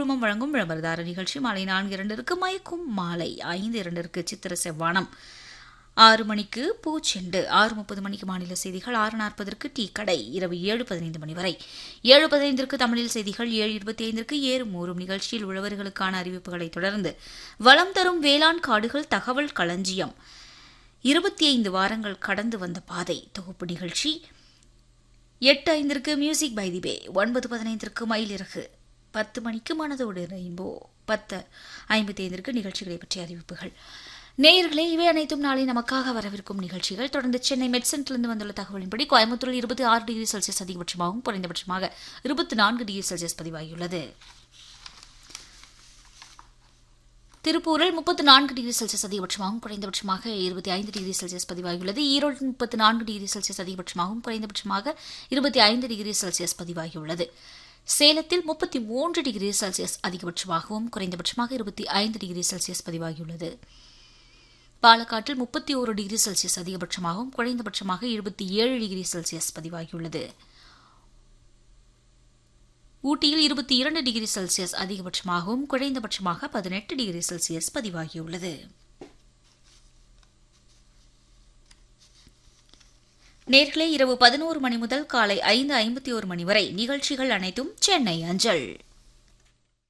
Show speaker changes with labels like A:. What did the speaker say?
A: குழுமம் வழங்கும் விளம்பரதார நிகழ்ச்சி மாலை நான்கு இரண்டிற்கு மயக்கும் மாலை ஐந்து இரண்டிற்கு சித்திர செவ்வானம் ஆறு மணிக்கு பூச்செண்டு ஆறு முப்பது மணிக்கு மாநில செய்திகள் ஆறு நாற்பதற்கு டீ கடை இரவு ஏழு பதினைந்து மணி வரை ஏழு பதினைந்திற்கு தமிழில் செய்திகள் ஏழு இருபத்தி ஐந்திற்கு ஏறும் ஊறும் நிகழ்ச்சியில் உழவர்களுக்கான அறிவிப்புகளை தொடர்ந்து வளம் தரும் வேளாண் காடுகள் தகவல் களஞ்சியம் இருபத்தி ஐந்து வாரங்கள் கடந்து வந்த பாதை தொகுப்பு நிகழ்ச்சி எட்டு ஐந்திற்கு மியூசிக் பை தி பே ஒன்பது பதினைந்திற்கு மயிலிறகு பத்து மணிக்கு மனதோடு ரெயின்போ பத்து ஐம்பத்தி ஐந்திற்கு நிகழ்ச்சிகளை பற்றிய அறிவிப்புகள் நேயர்களே இவை அனைத்தும் நாளை நமக்காக வரவிருக்கும் நிகழ்ச்சிகள் தொடர்ந்து சென்னை மெட்சென்ட்லிருந்து வந்துள்ள தகவலின்படி கோயம்புத்தூரில் இருபத்தி ஆறு டிகிரி செல்சியஸ் அதிகபட்சமாகவும் குறைந்தபட்சமாக இருபத்தி நான்கு டிகிரி செல்சியஸ் பதிவாகியுள்ளது திருப்பூரில் முப்பத்தி நான்கு டிகிரி செல்சியஸ் அதிகபட்சமாகவும் குறைந்தபட்சமாக இருபத்தி ஐந்து டிகிரி செல்சியஸ் பதிவாகியுள்ளது ஈரோடு முப்பத்தி நான்கு டிகிரி செல்சியஸ் அதிகபட்சமாகவும் குறைந்தபட்சமாக இருபத்தி ஐந்து டிகிரி செல்சியஸ் பதிவாகியுள்ளது சேலத்தில் முப்பத்தி மூன்று டிகிரி செல்சியஸ் அதிகபட்சமாகவும் குறைந்தபட்சமாக இருபத்தி ஐந்து டிகிரி செல்சியஸ் பதிவாகியுள்ளது பாலக்காட்டில் முப்பத்தி ஒரு டிகிரி செல்சியஸ் அதிகபட்சமாகவும் குறைந்தபட்சமாக இருபத்தி ஏழு டிகிரி செல்சியஸ் பதிவாகியுள்ளது ஊட்டியில் இருபத்தி இரண்டு டிகிரி செல்சியஸ் அதிகபட்சமாகவும் குறைந்தபட்சமாக பதினெட்டு டிகிரி செல்சியஸ் பதிவாகியுள்ளது நேர்களே இரவு பதினோரு மணி முதல் காலை ஐந்து ஐம்பத்தி ஒரு மணி வரை நிகழ்ச்சிகள் அனைத்தும் சென்னை அஞ்சல்